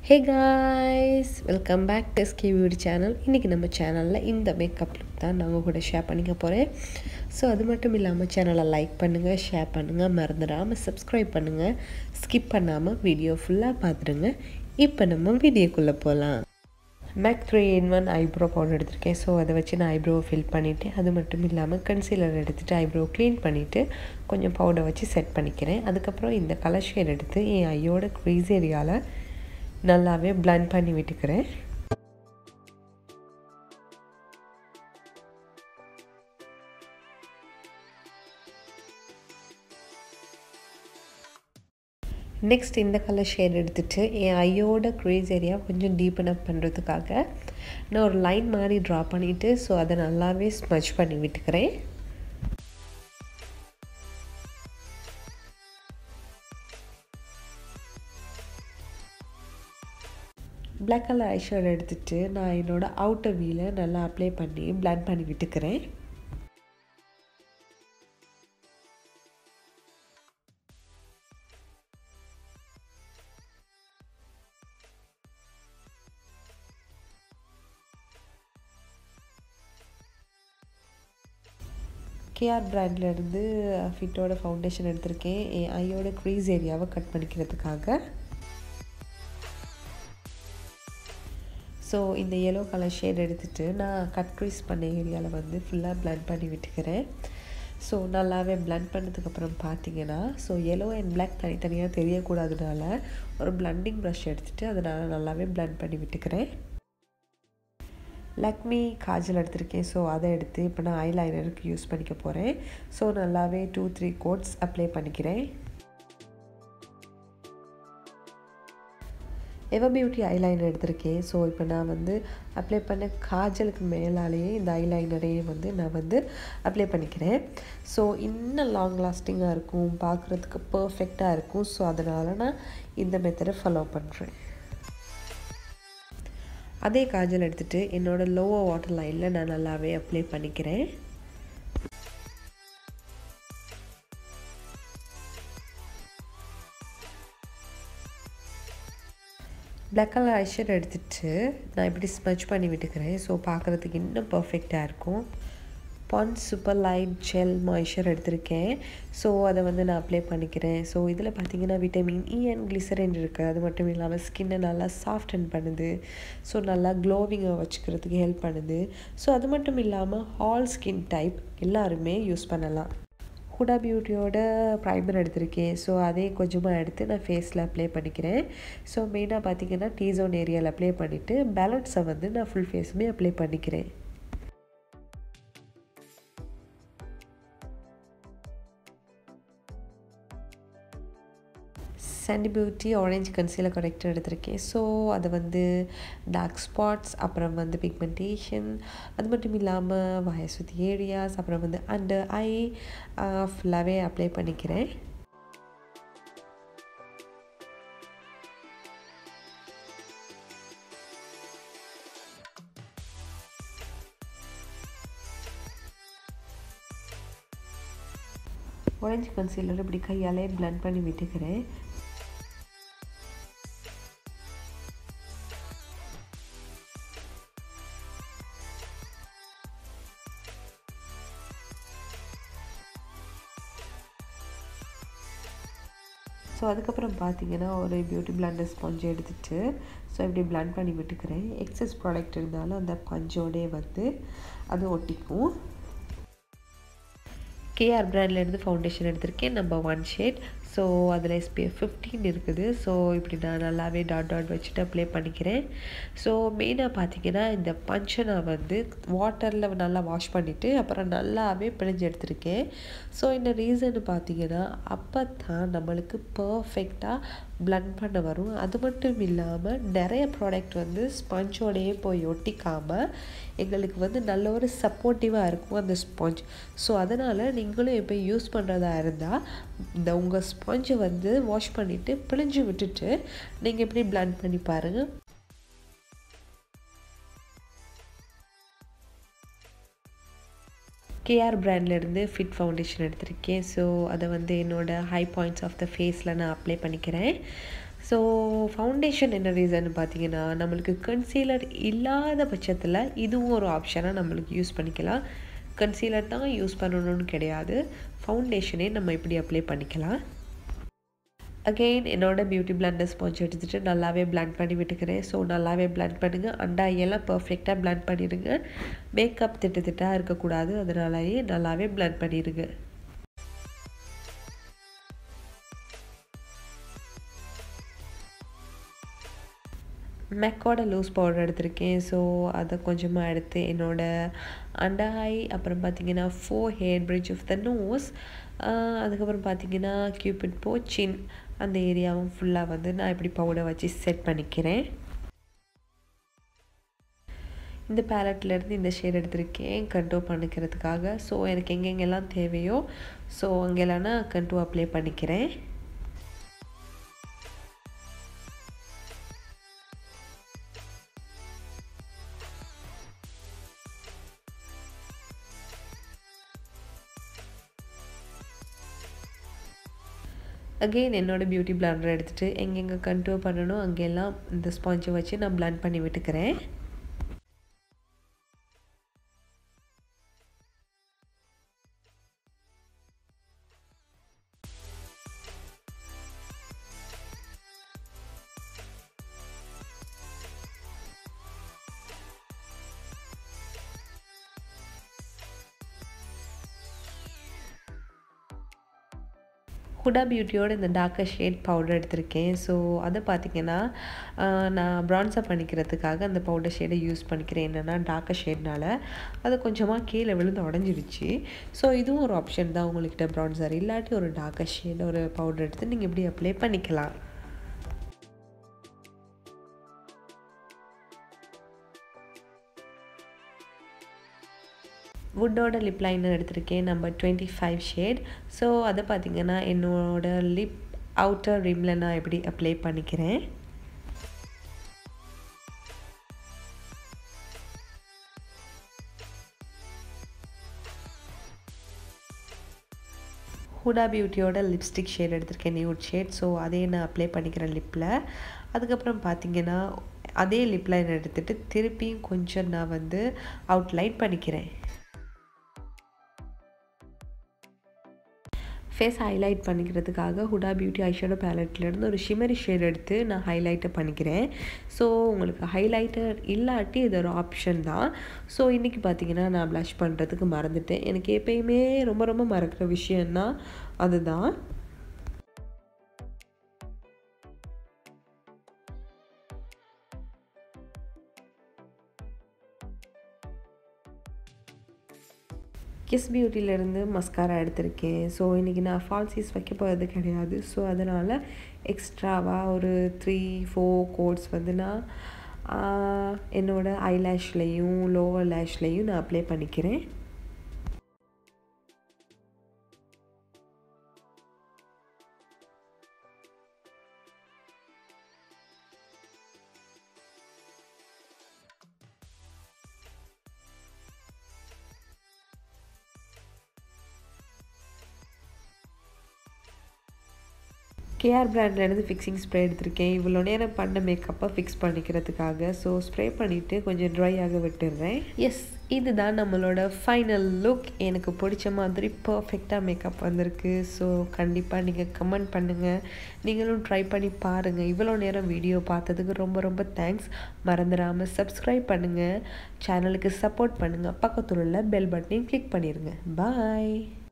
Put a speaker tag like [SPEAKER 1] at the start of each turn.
[SPEAKER 1] hey guys welcome back to SK beauty channel இன்றைக்கி நம்ம சேனலில் இந்த மேக்கப் லுக் தான் நாங்கள் கூட ஷேர் பண்ணிக்க போகிறேன் ஸோ அது மட்டும் இல்லாமல் சேனலை லைக் பண்ணுங்கள் ஷேர் பண்ணுங்கள் மறந்துடாமல் சப்ஸ்கிரைப் பண்ணுங்கள் ஸ்கிப் பண்ணாமல் வீடியோ ஃபுல்லாக பார்த்துடுங்க இப்போ நம்ம வீடியோக்குள்ளே போகலாம் Mac three in one eyebrow powder எடுத்திருக்கேன் ஸோ அதை வச்சு நான் ஐப்ரோ ஃபில் பண்ணிவிட்டு அது மட்டும் இல்லாமல் கன்சீலர் எடுத்துகிட்டு ஐப்ரோ க்ளீன் பண்ணிவிட்டு கொஞ்சம் பவுடர் வச்சு செட் பண்ணிக்கிறேன் அதுக்கப்புறம் இந்த கலர் ஷேட் எடுத்து என் ஐயோட க்ரீஸ் ஏரியாவில் நல்லாவே பிளண்ட் பண்ணி விட்டுக்கிறேன் நெக்ஸ்ட் இந்த கலர் ஷேட் எடுத்துகிட்டு என் ஐயோட க்ரீஸ் ஏரியா கொஞ்சம் டீப்பன் அப் பண்ணுறதுக்காக நான் ஒரு லைன் மாதிரி ட்ரா பண்ணிவிட்டு ஸோ அதை நல்லாவே ஸ்மச் பண்ணி விட்டுக்கிறேன் பிளாக் கலர் ஐஷேட் எடுத்துகிட்டு நான் என்னோடய அவுட்டர் வீலை நல்லா அப்ளை பண்ணி பிளண்ட் பண்ணி விட்டுக்கிறேன் கேஆர் பிராண்ட்லேருந்து ஃபிட்டோட ஃபவுண்டேஷன் எடுத்திருக்கேன் என் ஐயோட க்ரீஸ் ஏரியாவை கட் பண்ணிக்கிறதுக்காக ஸோ இந்த எல்லோ கலர் ஷேட் எடுத்துகிட்டு நான் கட் க்ரீஸ் பண்ண ஏரியாவில் வந்து ஃபுல்லாக பிளண்ட் பண்ணி விட்டுக்கிறேன் ஸோ நல்லாவே பிளண்ட் பண்ணதுக்கப்புறம் பார்த்தீங்கன்னா ஸோ எல்லோ அண்ட் பிளாக் தனித்தனியாக தெரியக்கூடாதுனால ஒரு பிளண்டிங் ப்ரஷ் எடுத்துகிட்டு அதை நான் நல்லாவே பிளண்ட் பண்ணி விட்டுக்கிறேன் லக்மி காஜல் எடுத்திருக்கேன் ஸோ அதை எடுத்து இப்போ நான் ஐலைனருக்கு யூஸ் பண்ணிக்க போகிறேன் ஸோ நல்லாவே டூ த்ரீ கோட்ஸ் அப்ளை பண்ணிக்கிறேன் எவர் பியூட்டி ஐலைனர் எடுத்திருக்கேன் ஸோ இப்போ நான் வந்து அப்ளை பண்ண காஜலுக்கு மேலாலேயே இந்த ஐலைனரையும் வந்து நான் வந்து அப்ளை பண்ணிக்கிறேன் ஸோ இன்னும் லாங் லாஸ்டிங்காக இருக்கும் பார்க்குறதுக்கு பர்ஃபெக்டாக இருக்கும் ஸோ அதனால் நான் இந்த மெத்தடை ஃபாலோ பண்ணுறேன் அதே காஜல் எடுத்துகிட்டு என்னோடய லோவர் வாட்டர் லைனில் நான் நல்லாவே அப்ளை பண்ணிக்கிறேன் பிளாக் கலர் ஐஷர் எடுத்துகிட்டு நான் இப்படி ஸ்மச் பண்ணி விட்டுக்கிறேன் ஸோ பார்க்குறதுக்கு இன்னும் பர்ஃபெக்டாக இருக்கும் Pond's super light gel moisture எடுத்திருக்கேன் ஸோ அதை வந்து நான் அப்ளை பண்ணிக்கிறேன் ஸோ இதில் பார்த்தீங்கன்னா விட்டமின் இ அண்ட் கிளிசரின் இருக்குது அது மட்டும் இல்லாமல் ஸ்கின்னை நல்லா சாஃப்டன் பண்ணுது ஸோ நல்லா க்ளோவிங்காக வச்சுக்கிறதுக்கு ஹெல்ப் பண்ணுது ஸோ அது மட்டும் இல்லாமல் ஆல் ஸ்கின் டைப் எல்லாருமே யூஸ் பண்ணலாம் ஹுடா பியூட்டியோட ப்ரைமர் எடுத்திருக்கேன் ஸோ அதே கொஞ்சமாக எடுத்து நான் ஃபேஸில் அப்ளை பண்ணிக்கிறேன் ஸோ மெயினாக பார்த்தீங்கன்னா டீ ஜோன் ஏரியாவில் அப்ளை பண்ணிவிட்டு பேலன்ஸை வந்து நான் ஃபுல் ஃபேஸுமே அப்ளை பண்ணிக்கிறேன் சாண்டி பியூட்டி ஆரஞ்சு கன்சீலர் கரெக்டாக எடுத்திருக்கேன் ஸோ அது வந்து டார்க் ஸ்பாட்ஸ் அப்புறம் வந்து பிக்மெண்டேஷன் அது மட்டும் இல்லாமல் வாயை சுற்றி ஏரியாஸ் அப்புறம் வந்து அண்டர் ஐ ஃபுல்லாகவே அப்ளை பண்ணிக்கிறேன் ஆரஞ்சு கன்சீலர் இப்படி கையாலே பிளண்ட் பண்ணி விட்டுக்கிறேன் ஸோ அதுக்கப்புறம் பார்த்தீங்கன்னா ஒரு பியூட்டி பிளாண்டர் ஸ்பாஞ்சை எடுத்துகிட்டு ஸோ இப்படி பிளாண்ட் பண்ணி விட்டுக்கிறேன் எக்ஸஸ் ப்ராடக்ட் இருந்தாலும் அந்த பஞ்சோடே வந்து அது ஒட்டிக்கும் கேஆர் பிராண்ட்லேருந்து ஃபவுண்டேஷன் எடுத்திருக்கேன் நம்பர் ஒன் ஷேட் ஸோ அதில் எஸ்பிஎஃப் ஃபிஃப்டீன் இருக்குது ஸோ இப்படி நான் நல்லாவே டாட் டாட் வச்சுட்டு அப்ளை பண்ணிக்கிறேன் ஸோ மெயினாக பார்த்தீங்கன்னா இந்த பஞ்சை நான் வந்து வாட்டரில் நல்லா வாஷ் பண்ணிவிட்டு அப்புறம் நல்லாவே பிழிஞ்சு எடுத்திருக்கேன் ஸோ இந்த ரீசன் பார்த்தீங்கன்னா அப்போ தான் நம்மளுக்கு பர்ஃபெக்டாக பிளண்ட் பண்ண வரும் அது மட்டும் இல்லாமல் நிறைய ப்ராடக்ட் வந்து ஸ்பஞ்சோடையே போய் ஒட்டிக்காமல் எங்களுக்கு வந்து நல்ல ஒரு சப்போர்ட்டிவாக இருக்கும் அந்த ஸ்பாஞ்ச் ஸோ அதனால் நீங்களும் இப்போ யூஸ் பண்ணுறதா இருந்தால் இந்த உங்கள் ஸ்பாஞ்சை வந்து வாஷ் பண்ணிவிட்டு பிழிஞ்சு விட்டுட்டு நீங்கள் எப்படி பிளண்ட் பண்ணி பாருங்கள் கேஆர் பிராண்ட்லேருந்து ஃபிட் ஃபவுண்டேஷன் எடுத்திருக்கேன் ஸோ அதை வந்து என்னோடய ஹை பாயிண்ட்ஸ் ஆஃப் த ஃபேஸில் நான் அப்ளை பண்ணிக்கிறேன் ஸோ ஃபவுண்டேஷன் என்ன ரீசன் பார்த்தீங்கன்னா நம்மளுக்கு கன்சீலர் இல்லாத பட்சத்தில் இதுவும் ஒரு ஆப்ஷனாக நம்மளுக்கு யூஸ் பண்ணிக்கலாம் கன்சீலர் தான் யூஸ் பண்ணணும்னு கிடையாது ஃபவுண்டேஷனே நம்ம இப்படி அப்ளை பண்ணிக்கலாம் அகெயின் என்னோட பியூட்டி பிளண்டர் ஸ்பாஞ்ச் எடுத்துகிட்டு நல்லாவே பிளண்ட் பண்ணி விட்டுக்கிறேன் ஸோ நல்லாவே பிளண்ட் பண்ணுங்கள் அண்டா எல்லாம் பர்ஃபெக்டாக பிளண்ட் பண்ணிடுங்க மேக்கப் திட்டு திட்டாக இருக்கக்கூடாது அதனாலேயே நல்லாவே பிளண்ட் பண்ணிடுங்க மெக்கோட லூஸ் பவுடர் எடுத்திருக்கேன் ஸோ அதை கொஞ்சமாக எடுத்து என்னோடய அண்டாய் அப்புறம் பார்த்தீங்கன்னா forehead bridge of the nose அதுக்கப்புறம் பார்த்தீங்கன்னா கியூபிட் போ சின் அந்த ஏரியாவும் ஃபுல்லாக வந்து நான் இப்படி பவுடர் வச்சு செட் பண்ணிக்கிறேன் இந்த பேலட்லேருந்து இந்த ஷேட் எடுத்திருக்கேன் கண்டோ பண்ணிக்கிறதுக்காக ஸோ எனக்கு எங்கெங்கெல்லாம் தேவையோ ஸோ அங்கெல்லாம் நான் கண்டோ அப்ளை பண்ணிக்கிறேன் அகெயின் என்னோடய பியூட்டி பிளாண்டர் எடுத்துகிட்டு எங்கெங்கே கண்ட்ரோல் பண்ணணும் அங்கெல்லாம் இந்த ஸ்பாஞ்சை வச்சு நான் பிளாண்ட் பண்ணி விட்டுக்கிறேன் ஹுடா பியூட்டியோட இந்த டார்க்கர் ஷேட் பவுடர் எடுத்திருக்கேன் ஸோ அதை பார்த்திங்கன்னா நான் ப்ரான்ஸர் பண்ணிக்கிறதுக்காக அந்த பவுடர் ஷேடை யூஸ் பண்ணிக்கிறேன் என்னென்னா டார்க்கர் ஷேட்னால் அது கொஞ்சமாக கீழே விழுந்து உடஞ்சிருச்சு ஸோ இதுவும் ஒரு ஆப்ஷன் தான் உங்கள்கிட்ட ப்ரான்சர் இல்லாட்டி ஒரு டார்க்கர் ஷேட் ஒரு பவுடர் எடுத்து நீங்கள் இப்படி அப்ளை பண்ணிக்கலாம் வுட்டோட லிப் லைனர் எடுத்திருக்கேன் number twenty five shade so அதை பார்த்திங்கன்னா என்னோட லிப் அவுட்டர் ரிம்மில் நான் எப்படி அப்ளை பண்ணிக்கிறேன் ஹூடா பியூட்டியோட லிப்ஸ்டிக் ஷேட் எடுத்திருக்கேன் நியூட் ஷேட் ஸோ அதே நான் அப்ளை பண்ணிக்கிறேன் லிப்பில் அதுக்கப்புறம் பார்த்தீங்கன்னா அதே லிப் லைன் எடுத்துகிட்டு திருப்பியும் கொஞ்சம் நான் வந்து அவுட்லைன் பண்ணிக்கிறேன் ஃபேஸ் ஹைலைட் பண்ணிக்கிறதுக்காக ஹுடா பியூட்டி ஐஷேடோ பேலட்லேருந்து ஒரு ஷிமரி ஷேட் எடுத்து நான் ஹைலைட்டை பண்ணிக்கிறேன் ஸோ உங்களுக்கு ஹைலைட்டர் இல்லாட்டி இது ஒரு ஆப்ஷன் தான் ஸோ இன்றைக்கி பார்த்தீங்கன்னா நான் ப்ளஷ் பண்ணுறதுக்கு மறந்துட்டேன் எனக்கு எப்பயுமே ரொம்ப ரொம்ப மறக்கிற விஷயம்னா அதுதான் கிஸ் பியூட்டிலேருந்து மஸ்காரா எடுத்திருக்கேன் ஸோ இன்றைக்கி நான் ஃபால்சீஸ் வைக்க போகிறது கிடையாது ஸோ அதனால் எக்ஸ்ட்ராவாக ஒரு த்ரீ ஃபோர் கோட்ஸ் வந்து நான் என்னோடய ஐலேஷ்லேயும் லோவர் லேஷ்லேயும் நான் அப்ளை பண்ணிக்கிறேன் கேஆர் பிராண்ட்லேருந்து ஃபிக்ஸிங் ஸ்ப்ரே எடுத்திருக்கேன் இவ்வளோ நேரம் பண்ண மேக்கப்பை ஃபிக்ஸ் பண்ணிக்கிறதுக்காக ஸோ ஸ்ப்ரே பண்ணிவிட்டு கொஞ்சம் ட்ரை ஆக விட்டுடுறேன் எஸ் இதுதான் நம்மளோட ஃபைனல் லுக் எனக்கு பிடிச்ச மாதிரி பர்ஃபெக்டாக மேக்கப் வந்திருக்கு ஸோ கண்டிப்பாக நீங்கள் கமெண்ட் பண்ணுங்கள் நீங்களும் ட்ரை பண்ணி பாருங்கள் இவ்வளோ நேரம் வீடியோ பார்த்ததுக்கு ரொம்ப ரொம்ப தேங்க்ஸ் மறந்துடாமல் சப்ஸ்கிரைப் பண்ணுங்கள் சேனலுக்கு சப்போர்ட் பண்ணுங்கள் பக்கத்தில் உள்ள பெல் பட்டனையும் கிளிக் பண்ணிடுங்க பாய்